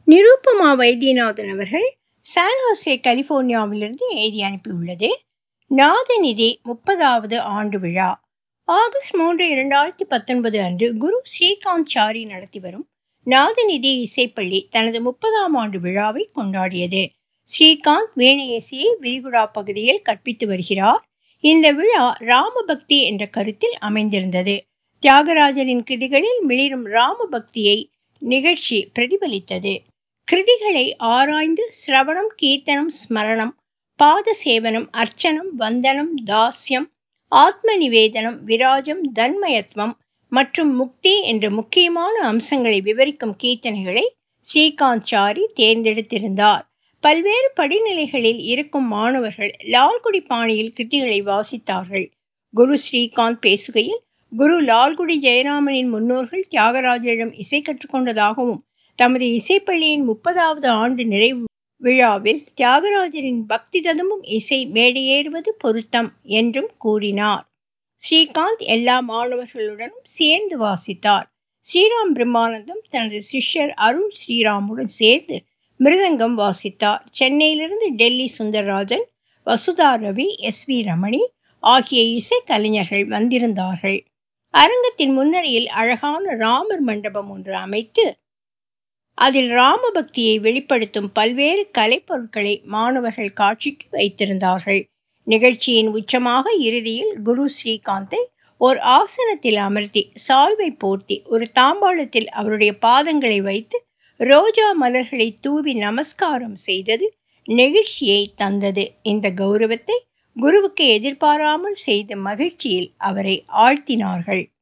நிருபமா வைத்தியநாதன் அவர்கள் சான்ஹோசே கலிபோர்னியாவிலிருந்து எழுதி அனுப்பியுள்ளது நாதநிதி முப்பதாவது ஆண்டு விழா ஆகஸ்ட் மூன்று இரண்டாயிரத்தி பத்தொன்பது அன்று குரு ஸ்ரீகாந்த் சாரி நடத்தி வரும் நாதநிதி இசைப்பள்ளி தனது முப்பதாம் ஆண்டு விழாவை கொண்டாடியது ஸ்ரீகாந்த் வீணை இசையை விரிகுடா பகுதியில் கற்பித்து வருகிறார் இந்த விழா ராமபக்தி என்ற கருத்தில் அமைந்திருந்தது தியாகராஜரின் கிருதிகளில் மிளிரும் ராமபக்தியை நிகழ்ச்சி பிரதிபலித்தது கிருதிகளை ஆராய்ந்து சிரவணம் கீர்த்தனம் ஸ்மரணம் பாத சேவனம் அர்ச்சனம் வந்தனம் தாஸ்யம் ஆத்ம நிவேதனம் விராஜம் தன்மயத்வம் மற்றும் முக்தி என்ற முக்கியமான அம்சங்களை விவரிக்கும் கீர்த்தனைகளை ஸ்ரீகாந்த் சாரி தேர்ந்தெடுத்திருந்தார் பல்வேறு படிநிலைகளில் இருக்கும் மாணவர்கள் லால்குடி பாணியில் கிருதிகளை வாசித்தார்கள் குரு ஸ்ரீகாந்த் பேசுகையில் குரு லால்குடி ஜெயராமனின் முன்னோர்கள் தியாகராஜரிடம் இசை கற்றுக்கொண்டதாகவும் தமது இசைப்பள்ளியின் முப்பதாவது ஆண்டு நிறைவு விழாவில் தியாகராஜரின் பக்தி ததும்பும் இசை மேடையேறுவது பொருத்தம் என்றும் கூறினார் ஸ்ரீகாந்த் எல்லா மாணவர்களுடனும் சேர்ந்து வாசித்தார் ஸ்ரீராம் பிரம்மானந்தம் தனது சிஷ்யர் அருண் ஸ்ரீராமுடன் சேர்ந்து மிருதங்கம் வாசித்தார் சென்னையிலிருந்து டெல்லி சுந்தரராஜன் வசுதா ரவி எஸ் வி ரமணி ஆகிய இசை கலைஞர்கள் வந்திருந்தார்கள் அரங்கத்தின் முன்னரையில் அழகான ராமர் மண்டபம் ஒன்று அமைத்து அதில் ராமபக்தியை வெளிப்படுத்தும் பல்வேறு கலைப்பொருட்களை மாணவர்கள் காட்சிக்கு வைத்திருந்தார்கள் நிகழ்ச்சியின் உச்சமாக இறுதியில் குரு ஸ்ரீகாந்தை ஒரு ஆசனத்தில் அமர்த்தி சால்வை போர்த்தி ஒரு தாம்பாளத்தில் அவருடைய பாதங்களை வைத்து ரோஜா மலர்களை தூவி நமஸ்காரம் செய்தது நெகிழ்ச்சியை தந்தது இந்த கௌரவத்தை குருவுக்கு எதிர்பாராமல் செய்த மகிழ்ச்சியில் அவரை ஆழ்த்தினார்கள்